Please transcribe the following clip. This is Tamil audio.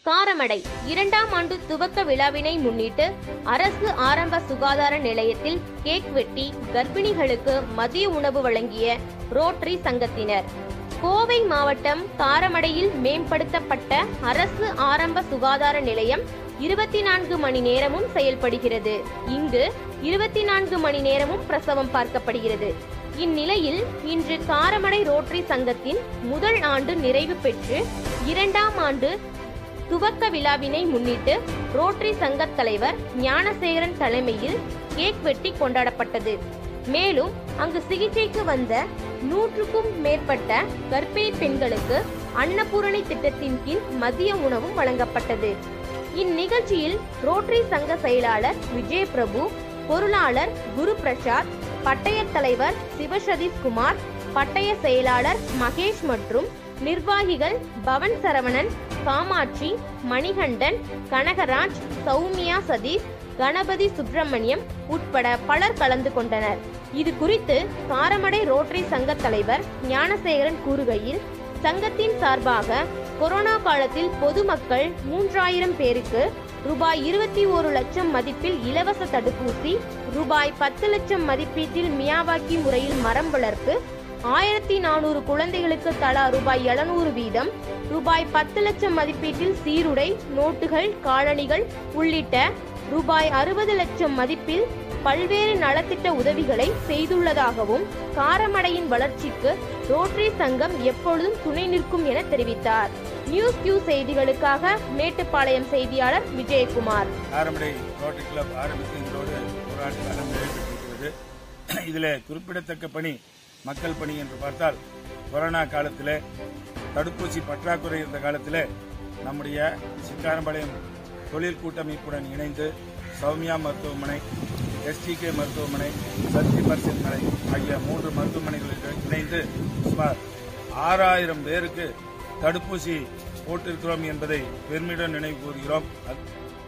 காரமடை இரண்டாம் ஆண்டு துவக்க விழாவினை முன்னிட்டு அரசு ஆரம்ப சுகாதார நிலையத்தில் கேக் வெட்டி கர்ப்பிணிகளுக்கு மதிய உணவு வழங்கிய ரோட்டரி சங்கத்தினர் கோவை மாவட்டம் காரமடையில் மேம்படுத்தப்பட்ட அரசு ஆரம்ப சுகாதார நிலையம் இருபத்தி நான்கு மணி நேரமும் செயல்படுகிறது இங்கு இருபத்தி நான்கு மணி நேரமும் பிரசவம் பார்க்கப்படுகிறது இந்நிலையில் இன்று காரமடை ரோட்டரி சங்கத்தின் முதல் ஆண்டு நிறைவு பெற்று இரண்டாம் ஆண்டு துவக்க விழாவினை முன்னிட்டு ரோட்டரி சங்க தலைவர் ஞானசேகரன் தலைமையில் கேக் வெட்டி கொண்டாடப்பட்டது மேலும் அங்கு சிகிச்சைக்கு வந்த நூற்றுக்கும் மேற்பட்ட கர்ப்பிணி பெண்களுக்கு அன்னபூரணி திட்டத்தின் கீழ் மதிய உணவும் வழங்கப்பட்டது இந்நிகழ்ச்சியில் ரோட்டரி சங்க செயலாளர் விஜய் பிரபு பொருளாளர் குரு பிரசாத் பட்டய தலைவர் சிவசதீஷ் குமார் பட்டய செயலாளர் மகேஷ் மற்றும் நிர்வாகிகள் பவன் சரவணன் காமாட்சி மணிகண்டன் கனகராஜ் சௌமியா சதீஷ் கணபதி சுப்பிரமணியம் உட்பட பலர் கலந்து கொண்டனர் இது குறித்து காரமடை ரோட்டரி சங்க தலைவர் ஞானசேகரன் கூறுகையில் சங்கத்தின் சார்பாக கொரோனா காலத்தில் பொதுமக்கள் மூன்றாயிரம் பேருக்கு ரூபாய் இருபத்தி ஒரு லட்சம் மதிப்பில் இலவச தடுப்பூசி ரூபாய் பத்து லட்சம் மதிப்பீட்டில் மியாவாக்கி முறையில் மரம் வளர்ப்பு ஆயிரத்தி நானூறு குழந்தைகளுக்கு தலா ரூபாய் எழுநூறு வீதம் ரூபாய் பத்து லட்சம் மதிப்பீட்டில் சீருடை நோட்டுகள் காலணிகள் உள்ளிட்ட ரூபாய் அறுபது லட்சம் மதிப்பில் பல்வேறு நலத்திட்ட உதவிகளை செய்துள்ளதாகவும் காரமடையின் வளர்ச்சிக்கு ரோட்டரி சங்கம் எப்பொழுதும் துணை நிற்கும் என தெரிவித்தார் நியூஸ் கியூ செய்திகளுக்காக மேட்டுப்பாளையம் செய்தியாளர் விஜயகுமார் ஆரம்படை ரோட்டரி கிளப் ஆரம்பித்து இன்றோடு ஒரு ஆண்டு காலம் நிறைவேற்றிருக்கிறது இதில் குறிப்பிடத்தக்க பணி மக்கள் பணி என்று பார்த்தால் கொரோனா காலத்தில் தடுப்பூசி பற்றாக்குறை இருந்த காலத்தில் நம்முடைய சிக்காரம்பாளையம் தொழில் கூட்டமைப்புடன் இணைந்து சௌமியா மருத்துவமனை எஸ்டிகே மருத்துவமனை சக்தி மருத்துவமனை ஆகிய மூன்று மருத்துவமனைகளில் இணைந்து சுமார் ஆறாயிரம் பேருக்கு தடுப்பூசி போட்டிருக்கிறோம் என்பதை பெருமையுடன் நினைவு கூறுகிறோம் அது-